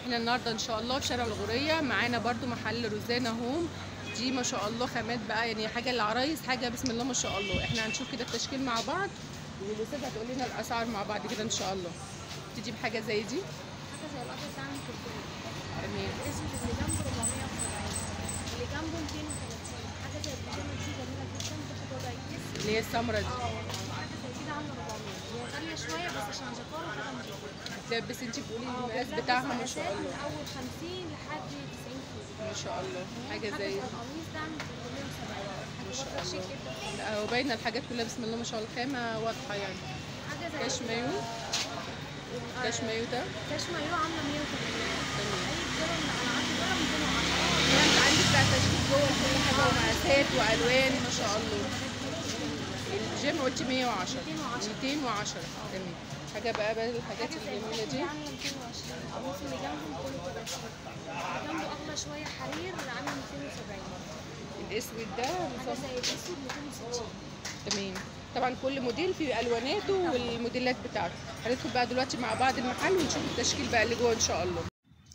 احنا النهارده ان شاء الله في شارع الغوريه معانا برضو محل روزانا هوم دي ما شاء الله خامات بقى يعني حاجه للعرايس حاجه بسم الله ما شاء الله احنا هنشوف كده التشكيل مع بعض والاستاذ هتقول لنا الاسعار مع بعض كده ان شاء الله تيجي بحاجه زي دي حاجه زي الابيض ده عامل 300 تمام الاسود اللي جنبه 470 اللي جنبه 230 حاجه زي البيجامه دي جميله جدا بتاخد ربع كيس اللي هي السمره دي اه حاجه زي كده عامله 400 هي غاليه شويه بس عشان جاكار كده نضيفه تلبس انت بتقولي اه المقاس بتلبس بتاعها ما مقاسات شاء الله من اول 50 لحد 90 كيلو ما شاء الله حاجه زي حاجه القميص ده عامل 370 حاجه برضه شيك جدا لا، هو باينه الحاجات كلها بسم الله ما شاء الله خامه واضحه يعني حاجه زي كاش مايو كاش مايو ده كاش مايو عامله 180 تمام اي بجرة من انا عندي جرة 210 كمان انت عندك بقى تشكيل جوه كل حاجه ومقاسات والوان ما شاء الله الجيم قلت 110 210 تمام حاجه بقى بدل الحاجات حاجه زي الجميله القميص دي ده عامله 220 القميص اللي جنبه 230 اللي جنبه اغلى شويه حرير عامل 270 الاسود ده حاجه رصاص زي الاسود 260 تمام طبعا كل موديل فيه الواناته والموديلات بتاعته هندخل بقى دلوقتي مع بعض المحل ونشوف التشكيل بقى اللي جوه ان شاء الله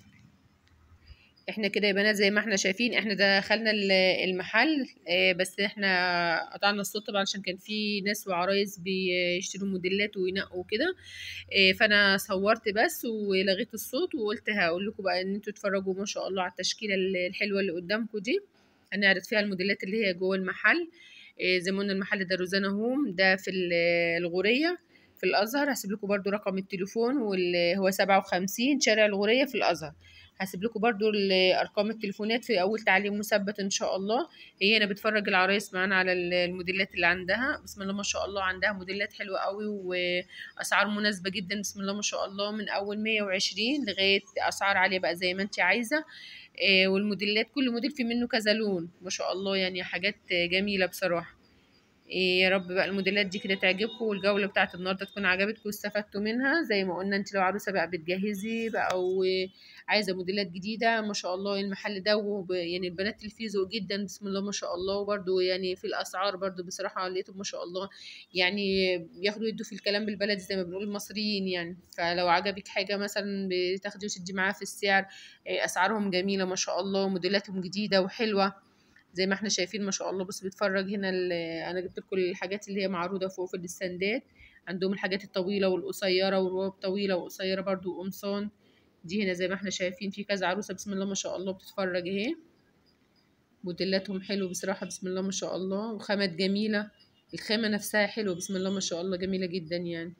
احنا كده يا بنات زي ما احنا شايفين احنا دخلنا ال- المحل اه بس احنا قطعنا الصوت طبعا عشان كان في ناس وعرايس بيشتروا موديلات وينقوا كده اه فانا صورت بس ولغيت الصوت وقلت هقول لكم بقى ان انتوا تتفرجوا ما شاء الله على التشكيله ال- الحلوه اللي قدامكم دي هنعرض فيها الموديلات اللي هي جوه المحل اه زي ما قلنا المحل ده روزانا هوم ده في ال- الغوريه في الازهر هسيب لكم برضو رقم التليفون واللي هو 57 شارع الغوريه في الازهر هسيب لكم برضو ال- ارقام التليفونات في اول تعليق مثبت ان شاء الله هي هنا بتفرج العرايس معانا على ال- الموديلات اللي عندها بسم الله ما شاء الله عندها موديلات حلوه قوي واسعار مناسبه جدا بسم الله ما شاء الله من اول 120 لغايه اسعار عاليه بقى زي ما انت عايزه آه، والموديلات كل موديل في منه كذا لون ما شاء الله يعني حاجات جميله بصراحه إيه يا رب بقى الموديلات دي كده تعجبكم والجولة بتاعت النهارده تكون عجبتكم واستفدتوا منها زي ما قلنا انت لو عروسة بقى بتجهزي بقى وعايزة موديلات جديدة ما شاء الله المحل ده وب- يعني البنات اللي فيه ذوق جدا بسم الله ما شاء الله وبرده يعني في الأسعار برده بصراحة لقيتهم ما شاء الله يعني بياخدوا يدوا في الكلام بالبلدي زي ما بنقول المصريين يعني فلو عجبك حاجة مثلا بتاخدي وتدي معاها في السعر إيه، أسعارهم جميلة ما شاء الله موديلاتهم جديدة وحلوة زي ما احنا شايفين ما شاء الله بص بيتفرج هنا ال- انا جبت لكم الحاجات اللي هي معروضه فوق في الستاندات عندهم الحاجات الطويله والقصيره والرواب طويله وقصيره برضو وقمصان دي هنا زي ما احنا شايفين في كذا عروسه بسم الله ما شاء الله بتتفرج اهي موديلاتهم حلو بصراحه بسم الله ما شاء الله وخامات جميله الخامه نفسها حلوه بسم الله ما شاء الله جميله جدا يعني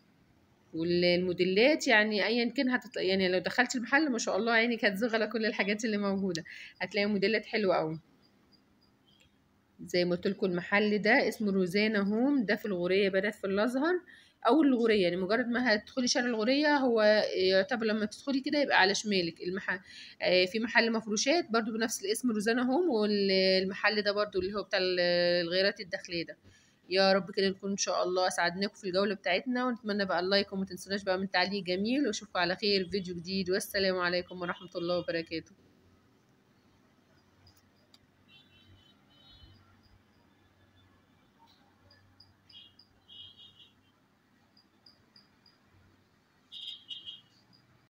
والموديلات يعني ايا كان هتط... يعني لو دخلت المحل ما شاء الله عينك هتزغل كل الحاجات اللي موجوده هتلاقي موديلات حلوه قوي زي ما قلت لكم المحل ده اسمه روزانا هوم ده في الغورية بنات في الأزهر أو الغورية يعني مجرد ما هتدخلي شارع الغورية هو يعتبر لما تدخلي كده يبقى على شمالك المحل آه، في محل مفروشات برضو بنفس الاسم روزانا هوم والمحل ده برضو اللي هو بتاع ال- الغيرات الداخلية ده يا رب كده نكون ان شاء الله اسعدناكم في الجولة بتاعتنا ونتمنى بقى اللايك وما تنسوناش بقى من تعليق جميل واشوفكم على خير في فيديو جديد والسلام عليكم ورحمة الله وبركاته